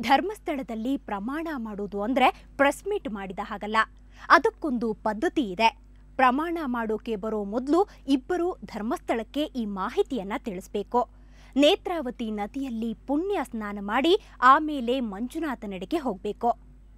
ಧರ್ಮಸ್ಥಳದಲ್ಲಿ ಪ್ರಮಾಣ ಮಾಡೋದು ಅಂದ್ರೆ ಪ್ರೆಸ್ ಮೀಟ್ ಮಾಡಿದ ಹಾಗಲ್ಲ ಅದಕ್ಕೊಂದು ಪದ್ಧತಿ ಇದೆ ಪ್ರಮಾಣ ಮಾಡೋಕೆ ಬರೋ ಮೊದಲು ಇಬ್ಬರು ಧರ್ಮಸ್ಥಳಕ್ಕೆ ಈ ಮಾಹಿತಿಯನ್ನ ತಿಳಿಸ್ಬೇಕು ನೇತ್ರಾವತಿ ನದಿಯಲ್ಲಿ ಪುಣ್ಯ ಸ್ನಾನ ಮಾಡಿ ಆಮೇಲೆ ಮಂಜುನಾಥನೆಡೆಗೆ ಹೋಗ್ಬೇಕು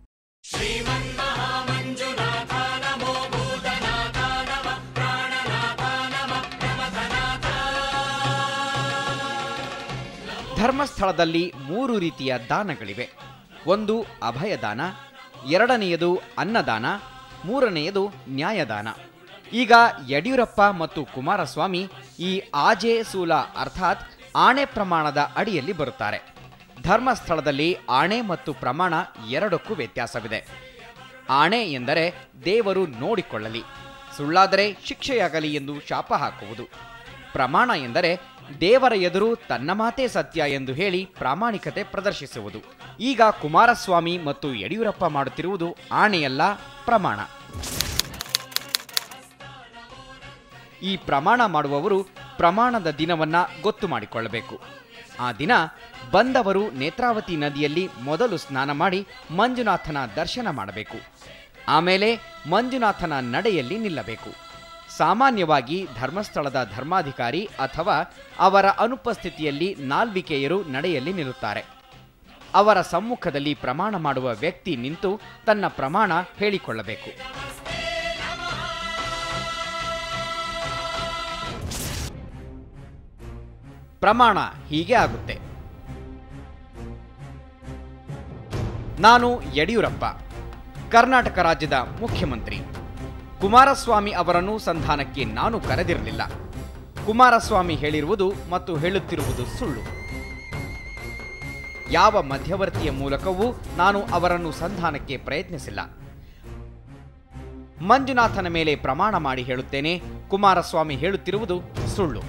ಧರ್ಮಸ್ಥಳದಲ್ಲಿ ಮೂರು ರೀತಿಯ ದಾನಗಳಿವೆ ಒಂದು ಅಭಯದಾನ ಎರಡನೆಯದು ಅನ್ನದಾನ ಮೂರನೆಯದು ನ್ಯಾಯದಾನ ಈಗ ಯಡಿಯೂರಪ್ಪ ಮತ್ತು ಕುಮಾರಸ್ವಾಮಿ ಈ ಆಜೆ ಸೂಲ ಅರ್ಥಾತ್ ಆಣೆ ಪ್ರಮಾಣದ ಅಡಿಯಲ್ಲಿ ಬರುತ್ತಾರೆ ಧರ್ಮಸ್ಥಳದಲ್ಲಿ ಆಣೆ ಮತ್ತು ಪ್ರಮಾಣ ಎರಡಕ್ಕೂ ವ್ಯತ್ಯಾಸವಿದೆ ಆಣೆ ಎಂದರೆ ದೇವರು ನೋಡಿಕೊಳ್ಳಲಿ ಸುಳ್ಳಾದರೆ ಶಿಕ್ಷೆಯಾಗಲಿ ಎಂದು ಶಾಪ ಹಾಕುವುದು ಪ್ರಮಾಣ ಎಂದರೆ ದೇವರ ಎದುರು ತನ್ನ ಮಾತೇ ಸತ್ಯ ಎಂದು ಹೇಳಿ ಪ್ರಾಮಾಣಿಕತೆ ಪ್ರದರ್ಶಿಸುವುದು ಈಗ ಕುಮಾರಸ್ವಾಮಿ ಮತ್ತು ಯಡಿಯೂರಪ್ಪ ಮಾಡುತ್ತಿರುವುದು ಆಣೆಯಲ್ಲ ಪ್ರಮಾಣ ಈ ಪ್ರಮಾಣ ಮಾಡುವವರು ಪ್ರಮಾಣದ ದಿನವನ್ನ ಗೊತ್ತು ಮಾಡಿಕೊಳ್ಳಬೇಕು ಆ ದಿನ ಬಂದವರು ನೇತ್ರಾವತಿ ನದಿಯಲ್ಲಿ ಮೊದಲು ಸ್ನಾನ ಮಾಡಿ ಮಂಜುನಾಥನ ದರ್ಶನ ಮಾಡಬೇಕು ಆಮೇಲೆ ಮಂಜುನಾಥನ ನಡೆಯಲ್ಲಿ ನಿಲ್ಲಬೇಕು ಸಾಮಾನ್ಯವಾಗಿ ಧರ್ಮಸ್ಥಳದ ಧರ್ಮಾಧಿಕಾರಿ ಅಥವಾ ಅವರ ಅನುಪಸ್ಥಿತಿಯಲ್ಲಿ ನಾಲ್ವಿಕೆಯರು ನಡೆಯಲ್ಲಿ ನಿಲ್ಲುತ್ತಾರೆ ಅವರ ಸಮ್ಮುಖದಲ್ಲಿ ಪ್ರಮಾಣ ಮಾಡುವ ವ್ಯಕ್ತಿ ನಿಂತು ತನ್ನ ಪ್ರಮಾಣ ಹೇಳಿಕೊಳ್ಳಬೇಕು ಪ್ರಮಾಣ ಹೀಗೆ ಆಗುತ್ತೆ ನಾನು ಯಡಿಯೂರಪ್ಪ ಕರ್ನಾಟಕ ರಾಜ್ಯದ ಮುಖ್ಯಮಂತ್ರಿ ಕುಮಾರಸ್ವಾಮಿ ಅವರನ್ನು ಸಂಧಾನಕ್ಕೆ ನಾನು ಕರೆದಿರಲಿಲ್ಲ ಕುಮಾರಸ್ವಾಮಿ ಹೇಳಿರುವುದು ಮತ್ತು ಹೇಳುತ್ತಿರುವುದು ಸುಳ್ಳು ಯಾವ ಮಧ್ಯವರ್ತಿಯ ಮೂಲಕವೂ ನಾನು ಅವರನ್ನು ಸಂಧಾನಕ್ಕೆ ಪ್ರಯತ್ನಿಸಿಲ್ಲ ಮಂಜುನಾಥನ ಮೇಲೆ ಪ್ರಮಾಣ ಮಾಡಿ ಹೇಳುತ್ತೇನೆ ಕುಮಾರಸ್ವಾಮಿ ಹೇಳುತ್ತಿರುವುದು ಸುಳ್ಳು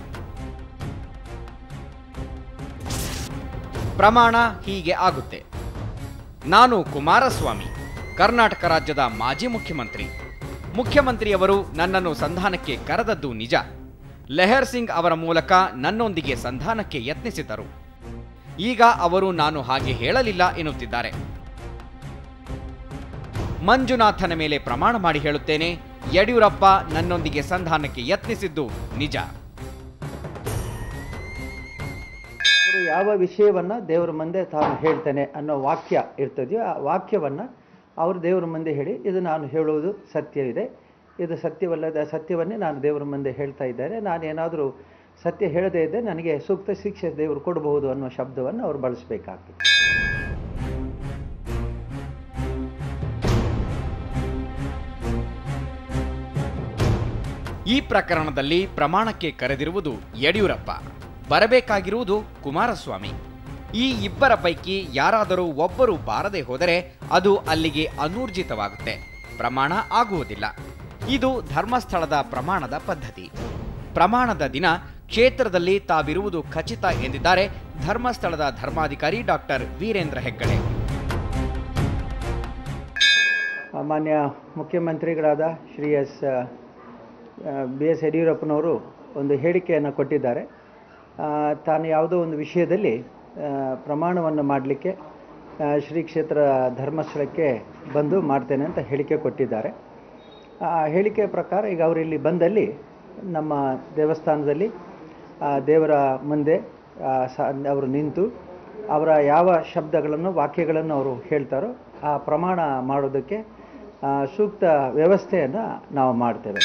ಪ್ರಮಾಣ ಹೀಗೆ ಆಗುತ್ತೆ ನಾನು ಕುಮಾರಸ್ವಾಮಿ ಕರ್ನಾಟಕ ರಾಜ್ಯದ ಮಾಜಿ ಮುಖ್ಯಮಂತ್ರಿ ಮುಖ್ಯಮಂತ್ರಿಯವರು ನನ್ನನ್ನು ಸಂಧಾನಕ್ಕೆ ಕರೆದದ್ದು ನಿಜ ಲೆಹರ್ ಸಿಂಗ್ ಅವರ ಮೂಲಕ ನನ್ನೊಂದಿಗೆ ಸಂಧಾನಕ್ಕೆ ಯತ್ನಿಸಿದರು ಈಗ ಅವರು ನಾನು ಹಾಗೆ ಹೇಳಲಿಲ್ಲ ಎನ್ನುತ್ತಿದ್ದಾರೆ ಮಂಜುನಾಥನ ಮೇಲೆ ಪ್ರಮಾಣ ಮಾಡಿ ಹೇಳುತ್ತೇನೆ ಯಡಿಯೂರಪ್ಪ ನನ್ನೊಂದಿಗೆ ಸಂಧಾನಕ್ಕೆ ಯತ್ನಿಸಿದ್ದು ನಿಜ ಅವರು ಯಾವ ವಿಷಯವನ್ನ ದೇವರ ಮುಂದೆ ತಾನು ಹೇಳ್ತೇನೆ ಅನ್ನೋ ವಾಕ್ಯ ಇರ್ತದೆಯೋ ಆ ವಾಕ್ಯವನ್ನ ಅವರು ದೇವರ ಮುಂದೆ ಹೇಳಿ ಇದು ನಾನು ಹೇಳುವುದು ಸತ್ಯವಿದೆ ಇದು ಸತ್ಯವಲ್ಲದ ಸತ್ಯವನ್ನೇ ನಾನು ದೇವರ ಮುಂದೆ ಹೇಳ್ತಾ ಇದ್ದಾರೆ ನಾನೇನಾದರೂ ಸತ್ಯ ಹೇಳದೇ ಇದ್ದರೆ ನನಗೆ ಸೂಕ್ತ ಶಿಕ್ಷೆ ದೇವರು ಕೊಡಬಹುದು ಅನ್ನೋ ಶಬ್ದವನ್ನು ಅವರು ಬಳಸಬೇಕಾಗ್ತದೆ ಈ ಪ್ರಕರಣದಲ್ಲಿ ಪ್ರಮಾಣಕ್ಕೆ ಕರೆದಿರುವುದು ಯಡಿಯೂರಪ್ಪ ಬರಬೇಕಾಗಿರುವುದು ಕುಮಾರಸ್ವಾಮಿ ಈ ಇಬ್ಬರ ಪೈಕಿ ಯಾರಾದರೂ ಒಬ್ಬರು ಬಾರದೆ ಹೋದರೆ ಅದು ಅಲ್ಲಿಗೆ ಅನೂರ್ಜಿತವಾಗುತ್ತೆ ಪ್ರಮಾಣ ಆಗುವುದಿಲ್ಲ ಇದು ಧರ್ಮಸ್ಥಳದ ಪ್ರಮಾಣದ ಪದ್ಧತಿ ಪ್ರಮಾಣದ ದಿನ ಕ್ಷೇತ್ರದಲ್ಲಿ ತಾವಿರುವುದು ಖಚಿತ ಎಂದಿದ್ದಾರೆ ಧರ್ಮಸ್ಥಳದ ಧರ್ಮಾಧಿಕಾರಿ ಡಾಕ್ಟರ್ ವೀರೇಂದ್ರ ಹೆಗ್ಗಡೆ ಆ, ಮಾನ್ಯ ಮುಖ್ಯಮಂತ್ರಿಗಳಾದ ಶ್ರೀ ಎಸ್ ಬಿ ಎಸ್ ಯಡಿಯೂರಪ್ಪನವರು ಒಂದು ಹೇಳಿಕೆಯನ್ನು ಕೊಟ್ಟಿದ್ದಾರೆ ಆ, ತಾನು ಯಾವುದೋ ಒಂದು ವಿಷಯದಲ್ಲಿ ಆ, ಪ್ರಮಾಣವನ್ನು ಮಾಡಲಿಕ್ಕೆ ಶ್ರೀ ಕ್ಷೇತ್ರ ಧರ್ಮಸ್ಥಳಕ್ಕೆ ಬಂದು ಮಾಡ್ತೇನೆ ಅಂತ ಹೇಳಿಕೆ ಕೊಟ್ಟಿದ್ದಾರೆ ಆ ಹೇಳಿಕೆ ಪ್ರಕಾರ ಈಗ ಅವರು ಇಲ್ಲಿ ಬಂದಲ್ಲಿ ನಮ್ಮ ದೇವಸ್ಥಾನದಲ್ಲಿ ಆ, ದೇವರ ಮುಂದೆ ಆ, ಸ ಅವರು ನಿಂತು ಅವರ ಯಾವ ಶಬ್ದಗಳನ್ನು ವಾಕ್ಯಗಳನ್ನು ಅವರು ಹೇಳ್ತಾರೋ ಆ ಪ್ರಮಾಣ ಮಾಡೋದಕ್ಕೆ ಆ, ಸೂಕ್ತ ವ್ಯವಸ್ಥೆಯನ್ನು ನಾವು ಮಾಡ್ತೇವೆ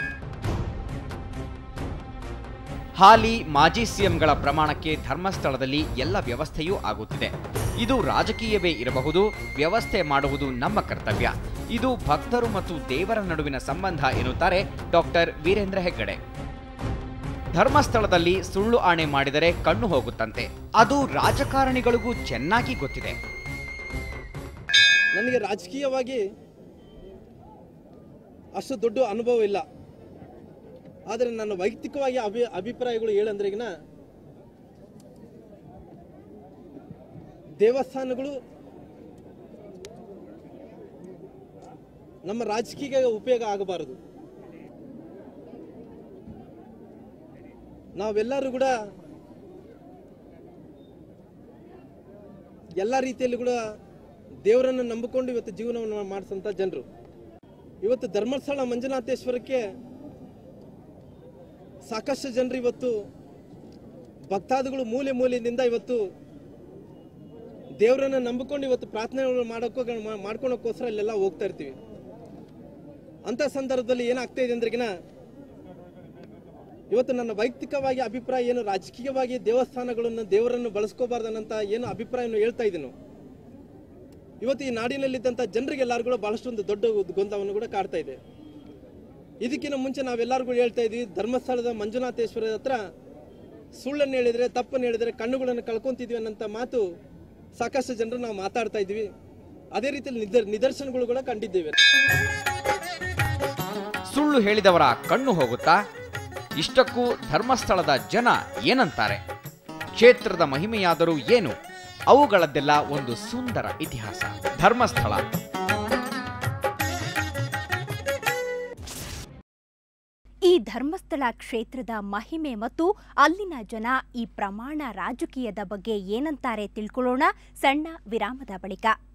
ಹಾಲಿ ಮಾಜಿ ಸಿಎಂಗಳ ಪ್ರಮಾಣಕ್ಕೆ ಧರ್ಮಸ್ಥಳದಲ್ಲಿ ಎಲ್ಲ ವ್ಯವಸ್ಥೆಯೂ ಆಗುತ್ತಿದೆ ಇದು ರಾಜಕೀಯವೇ ಇರಬಹುದು ವ್ಯವಸ್ಥೆ ಮಾಡುವುದು ನಮ್ಮ ಕರ್ತವ್ಯ ಇದು ಭಕ್ತರು ಮತ್ತು ದೇವರ ನಡುವಿನ ಸಂಬಂಧ ಎನ್ನುತ್ತಾರೆ ಡಾಕ್ಟರ್ ವೀರೇಂದ್ರ ಹೆಗ್ಗಡೆ ಧರ್ಮಸ್ಥಳದಲ್ಲಿ ಸುಳ್ಳು ಆಣೆ ಮಾಡಿದರೆ ಕಣ್ಣು ಹೋಗುತ್ತಂತೆ ಅದು ರಾಜಕಾರಣಿಗಳಿಗೂ ಚೆನ್ನಾಗಿ ಗೊತ್ತಿದೆ ನನಗೆ ರಾಜಕೀಯವಾಗಿ ಅಷ್ಟು ದೊಡ್ಡ ಅನುಭವ ಇಲ್ಲ ಆದರೆ ನನ್ನ ವೈಯಕ್ತಿಕವಾಗಿ ಅಭಿ ಅಭಿಪ್ರಾಯಗಳು ಹೇಳಂದ್ರೆಗಿನ ದೇವಸ್ಥಾನಗಳು ನಮ್ಮ ರಾಜಕೀಯ ಉಪಯೋಗ ಆಗಬಾರದು ನಾವೆಲ್ಲರೂ ಕೂಡ ಎಲ್ಲ ರೀತಿಯಲ್ಲಿ ಕೂಡ ದೇವರನ್ನು ನಂಬಿಕೊಂಡು ಇವತ್ತು ಜೀವನವನ್ನು ಮಾಡಿಸಂತ ಜನರು ಇವತ್ತು ಧರ್ಮಸ್ಥಳ ಮಂಜುನಾಥೇಶ್ವರಕ್ಕೆ ಸಾಕಷ್ಟು ಜನರು ಇವತ್ತು ಭಕ್ತಾದಿಗಳು ಮೂಲೆ ಮೂಲೆಯಿಂದ ಇವತ್ತು ದೇವರನ್ನ ನಂಬಿಕೊಂಡು ಇವತ್ತು ಪ್ರಾರ್ಥನೆಗಳು ಮಾಡೋಕ್ಕೋ ಮಾಡ್ಕೊಳಕ್ಕೋಸ್ಕರ ಇಲ್ಲೆಲ್ಲ ಹೋಗ್ತಾ ಇರ್ತೀವಿ ಅಂತ ಸಂದರ್ಭದಲ್ಲಿ ಏನಾಗ್ತಾ ಇದೆ ಅಂದ್ರೆಗಿನ ಇವತ್ತು ನನ್ನ ವೈಯಕ್ತಿಕವಾಗಿ ಅಭಿಪ್ರಾಯ ಏನು ರಾಜಕೀಯವಾಗಿ ದೇವಸ್ಥಾನಗಳನ್ನು ದೇವರನ್ನು ಬಳಸ್ಕೋಬಾರ್ದನ್ನಂತ ಏನು ಅಭಿಪ್ರಾಯವನ್ನು ಹೇಳ್ತಾ ಇದ್ದೀನೋ ಇವತ್ತು ಈ ನಾಡಿನಲ್ಲಿದ್ದಂಥ ಜನರಿಗೆಲ್ಲರೂ ಕೂಡ ಬಹಳಷ್ಟು ಒಂದು ದೊಡ್ಡ ಗೊಂದಲವನ್ನು ಕೂಡ ಕಾಡ್ತಾ ಇದೆ ಇದಕ್ಕಿಂತ ಮುಂಚೆ ನಾವೆಲ್ಲರೂ ಕೂಡ ಹೇಳ್ತಾ ಇದ್ವಿ ಧರ್ಮಸ್ಥಳದ ಮಂಜುನಾಥೇಶ್ವರದ ಹತ್ರ ಸುಳ್ಳನ್ನು ಹೇಳಿದ್ರೆ ತಪ್ಪನ್ನು ಹೇಳಿದ್ರೆ ಕಣ್ಣುಗಳನ್ನು ಕಳ್ಕೊಂತಿದ್ವಿ ಅನ್ನೋಂಥ ಮಾತು ಸಾಕಷ್ಟು ಜನರು ನಾವು ಮಾತಾಡ್ತಾ ಇದ್ವಿ ಅದೇ ರೀತಿಯಲ್ಲಿ ನಿದರ್ ನಿದರ್ಶನಗಳು ಕೂಡ ಕಂಡಿದ್ದೇವೆ ಸುಳ್ಳು ಹೇಳಿದವರ ಕಣ್ಣು ಹೋಗುತ್ತಾ ಇಷ್ಟಕ್ಕೂ ಧರ್ಮಸ್ಥಳದ ಜನ ಏನಂತಾರೆ ಕ್ಷೇತ್ರದ ಮಹಿಮೆಯಾದರೂ ಏನು ಅವುಗಳದ್ದೆಲ್ಲ ಒಂದು ಸುಂದರ ಇತಿಹಾಸ ಧರ್ಮಸ್ಥಳ ಈ ಧರ್ಮಸ್ಥಳ ಕ್ಷೇತ್ರದ ಮಹಿಮೆ ಮತ್ತು ಅಲ್ಲಿನ ಜನ ಈ ಪ್ರಮಾಣ ರಾಜಕೀಯದ ಬಗ್ಗೆ ಏನಂತಾರೆ ತಿಳ್ಕೊಳ್ಳೋಣ ಸಣ್ಣ ವಿರಾಮದ ಬಳಿಕ